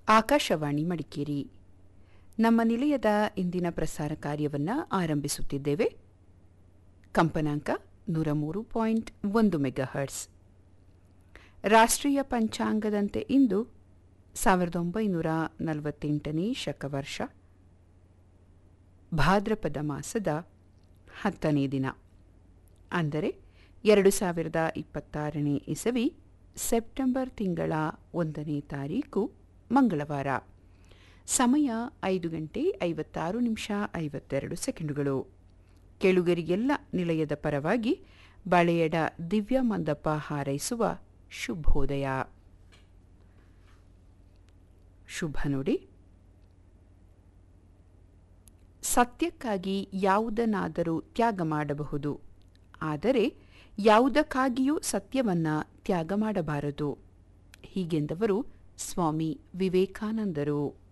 ಆಕಾಶವಾಣಿ ಮಡಿಕೇರಿ ನಮ್ಮ ನಿಲಯದ ಇಂದಿನ ಪ್ರಸಾರ ಕಾರ್ಯವನ್ನು ಆರಂಭಿಸುತ್ತಿದ್ದೇವೆ ಕಂಪನಾಂಕ ನೂರ ಮೂರು ಪಾಯಿಂಟ್ ಒಂದು ಮೆಗಾಹರ್ಟ್ಸ್ ರಾಷ್ಟ್ರೀಯ ಪಂಚಾಂಗದಂತೆ ಇಂದು ಸಾವಿರದ ಒಂಬೈನೂರ ನಲವತ್ತೆಂಟನೇ ಶಕವರ್ಷ ಭಾದ್ರಪದ ಮಾಸದ ಹತ್ತನೇ ದಿನ ಅಂದರೆ ಎರಡು ಸಾವಿರದ ಇಪ್ಪತ್ತಾರನೇ ಇಸವಿ ಸೆಪ್ಟೆಂಬರ್ ತಿಂಗಳ ಒಂದನೇ ತಾರೀಕು ಮಂಗಳವಾರ ಸಮಯ ಐದು ಗಂಟೆ ಐವತ್ತಾರು ನಿಮಿಷ ಐವತ್ತೆರಡು ಸೆಕೆಂಡುಗಳು ಕೆಳುಗರಿಗೆಲ್ಲ ನಿಲಯದ ಪರವಾಗಿ ಬಳೆಯಡ ದಿವ್ಯ ಮಂದಪ್ಪ ಹಾರೈಸುವ ಶುಭೋದಯ ಶುಭ ನುಡಿ ಸತ್ಯಕ್ಕಾಗಿ ಯಾವುದನ್ನಾದರೂ ತ್ಯಾಗ ಮಾಡಬಹುದು ಆದರೆ ಯಾವುದಕ್ಕಾಗಿಯೂ ಸತ್ಯವನ್ನ ತ್ಯಾಗ ಮಾಡಬಾರದು ಹೀಗೆಂದವರು ಸ್ವಾಮಿ ವಿವೇಕಾನಂದರು